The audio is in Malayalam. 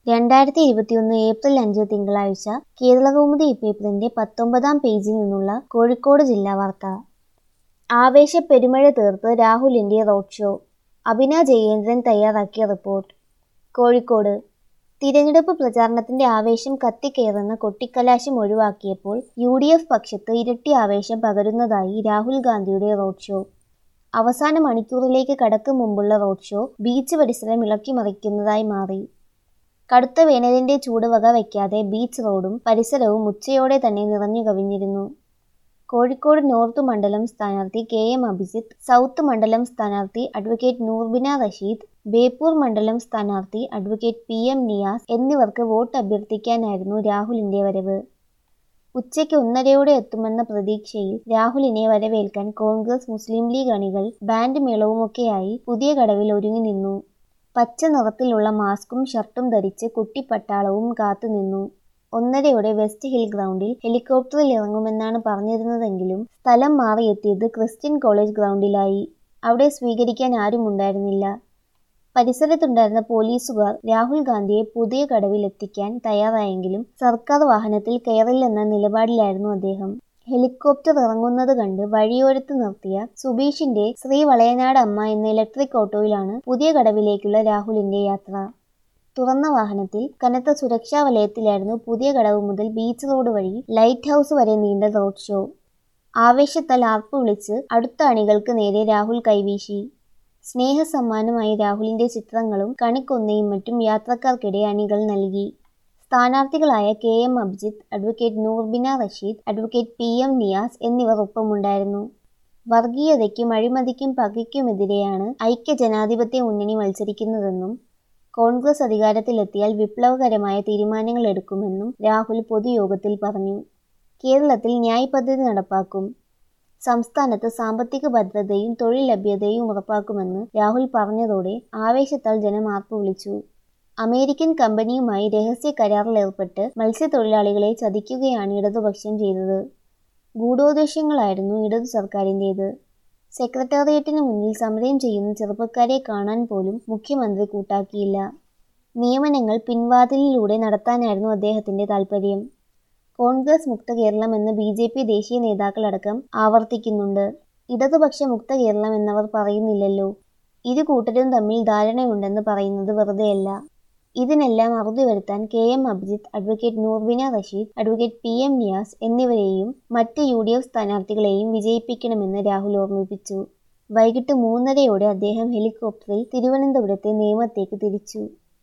രണ്ടായിരത്തി ഇരുപത്തിയൊന്ന് ഏപ്രിൽ അഞ്ച് തിങ്കളാഴ്ച കേരളകൗമുദി പേപ്പറിന്റെ പത്തൊമ്പതാം പേജിൽ നിന്നുള്ള കോഴിക്കോട് ജില്ലാ വാർത്ത ആവേശപ്പെരുമഴ തീർത്ത് രാഹുലിന്റെ റോഡ് ഷോ അഭിന ജയേന്ദ്രൻ തയ്യാറാക്കിയ റിപ്പോർട്ട് കോഴിക്കോട് തിരഞ്ഞെടുപ്പ് പ്രചാരണത്തിന്റെ ആവേശം കത്തിക്കയറുന്ന കൊട്ടിക്കലാശം ഒഴിവാക്കിയപ്പോൾ യു ഡി എഫ് പക്ഷത്ത് ഇരട്ടി ആവേശം പകരുന്നതായി രാഹുൽ ഗാന്ധിയുടെ റോഡ് ഷോ അവസാന മണിക്കൂറിലേക്ക് കടക്കും മുമ്പുള്ള റോഡ് ഷോ ബീച്ച് പരിസരം ഇളക്കിമറിക്കുന്നതായി മാറി കടുത്ത വേനലിന്റെ ചൂട് വക വയ്ക്കാതെ ബീച്ച് റോഡും പരിസരവും ഉച്ചയോടെ തന്നെ നിറഞ്ഞു കവിഞ്ഞിരുന്നു കോഴിക്കോട് നോർത്ത് മണ്ഡലം സ്ഥാനാർത്ഥി കെ എം അഭിജിത്ത് സൗത്ത് മണ്ഡലം സ്ഥാനാർത്ഥി അഡ്വക്കേറ്റ് നൂർബിന റഷീദ് ബേപ്പൂർ മണ്ഡലം സ്ഥാനാർത്ഥി അഡ്വക്കേറ്റ് പി എം നിയാസ് എന്നിവർക്ക് വോട്ട് അഭ്യർത്ഥിക്കാനായിരുന്നു രാഹുലിന്റെ വരവ് ഉച്ചയ്ക്ക് ഒന്നരയോടെ എത്തുമെന്ന പ്രതീക്ഷയിൽ രാഹുലിനെ വരവേൽക്കാൻ കോൺഗ്രസ് മുസ്ലിം ലീഗ് അണികൾ ബാൻഡ് മേളവുമൊക്കെയായി പുതിയ കടവിൽ ഒരുങ്ങി നിന്നു പച്ച നിറത്തിലുള്ള മാസ്കും ഷർട്ടും ധരിച്ച് കുട്ടിപ്പട്ടാളവും കാത്തുനിന്നു ഒന്നരയോടെ വെസ്റ്റ് ഹിൽ ഗ്രൗണ്ടിൽ ഹെലികോപ്റ്ററിൽ ഇറങ്ങുമെന്നാണ് പറഞ്ഞിരുന്നതെങ്കിലും സ്ഥലം മാറിയെത്തിയത് ക്രിസ്ത്യൻ കോളേജ് ഗ്രൗണ്ടിലായി അവിടെ സ്വീകരിക്കാൻ ആരുമുണ്ടായിരുന്നില്ല പരിസരത്തുണ്ടായിരുന്ന പോലീസുകാർ രാഹുൽ ഗാന്ധിയെ പുതിയ കടവിൽ എത്തിക്കാൻ തയ്യാറായെങ്കിലും സർക്കാർ വാഹനത്തിൽ കയറില്ലെന്ന നിലപാടിലായിരുന്നു അദ്ദേഹം ഹെലികോപ്റ്റർ ഇറങ്ങുന്നത് കണ്ട് വഴിയോരത്ത് നിർത്തിയ സുബീഷിന്റെ ശ്രീ വളയനാട് അമ്മ എന്ന ഇലക്ട്രിക് ഓട്ടോയിലാണ് പുതിയ കടവിലേക്കുള്ള രാഹുലിന്റെ യാത്ര തുറന്ന വാഹനത്തിൽ കനത്ത സുരക്ഷാ വലയത്തിലായിരുന്നു പുതിയ കടവ് മുതൽ ബീച്ച് റോഡ് വഴി ലൈറ്റ് ഹൗസ് വരെ നീണ്ട റോഡ് ഷോ ആവേശത്താൽ ആർപ്പ് വിളിച്ച് അടുത്ത അണികൾക്ക് നേരെ രാഹുൽ കൈവീശി സ്നേഹസമ്മാനമായി രാഹുലിന്റെ ചിത്രങ്ങളും കണിക്കൊന്നയും മറ്റും യാത്രക്കാർക്കിടെ അണികൾ നൽകി സ്ഥാനാർത്ഥികളായ K M Abhijith advocate Noorbina Rasheed advocate P M Niyas എന്നിവർ ഒപ്പമുണ്ടായിരുന്നു വർഗീയതയ്ക്കും അഴിമതിക്കും പകയ്ക്കുമെതിരെയാണ് ഐക്യ ജനാധിപത്യ മുന്നണി മത്സരിക്കുന്നതെന്നും കോൺഗ്രസ് അധികാരത്തിലെത്തിയാൽ വിപ്ലവകരമായ തീരുമാനങ്ങൾ എടുക്കുമെന്നും രാഹുൽ പൊതുയോഗത്തിൽ പറഞ്ഞു കേരളത്തിൽ ന്യായ് പദ്ധതി നടപ്പാക്കും സംസ്ഥാനത്ത് സാമ്പത്തിക ഭദ്രതയും തൊഴിൽ ലഭ്യതയും ഉറപ്പാക്കുമെന്ന് രാഹുൽ പറഞ്ഞതോടെ ആവേശത്താൽ ജനം ആർപ്പ് വിളിച്ചു അമേരിക്കൻ കമ്പനിയുമായി രഹസ്യ കരാറിലേർപ്പെട്ട് മത്സ്യത്തൊഴിലാളികളെ ചതിക്കുകയാണ് ഇടതുപക്ഷം ചെയ്തത് ഗൂഢോദ്ദേശങ്ങളായിരുന്നു ഇടതു സർക്കാരിൻ്റേത് സെക്രട്ടേറിയറ്റിന് മുന്നിൽ സമരം ചെയ്യുന്ന ചെറുപ്പക്കാരെ കാണാൻ പോലും മുഖ്യമന്ത്രി കൂട്ടാക്കിയില്ല നിയമനങ്ങൾ പിൻവാതിലിലൂടെ നടത്താനായിരുന്നു അദ്ദേഹത്തിന്റെ താൽപ്പര്യം കോൺഗ്രസ് മുക്ത കേരളം എന്ന് ബി ജെ പി ദേശീയ നേതാക്കളടക്കം ആവർത്തിക്കുന്നുണ്ട് ഇടതുപക്ഷ മുക്ത കേരളം എന്നവർ പറയുന്നില്ലല്ലോ ഇരു കൂട്ടരും തമ്മിൽ ധാരണയുണ്ടെന്ന് പറയുന്നത് വെറുതെയല്ല ഇതിനെല്ലാം അറുതി വരുത്താൻ K M Abhijith advocate Noorbina Rasheed advocate P M Niyas എന്നിവരെയും മറ്റ് യു ഡി എഫ് സ്ഥാനാർത്ഥികളെയും വിജയിപ്പിക്കണമെന്ന് രാഹുൽ ഓർമ്മിപ്പിച്ചു വൈകിട്ട് മൂന്നരയോടെ അദ്ദേഹം ഹെലികോപ്റ്ററിൽ തിരുവനന്തപുരത്തെ നേമത്തേക്ക് തിരിച്ചു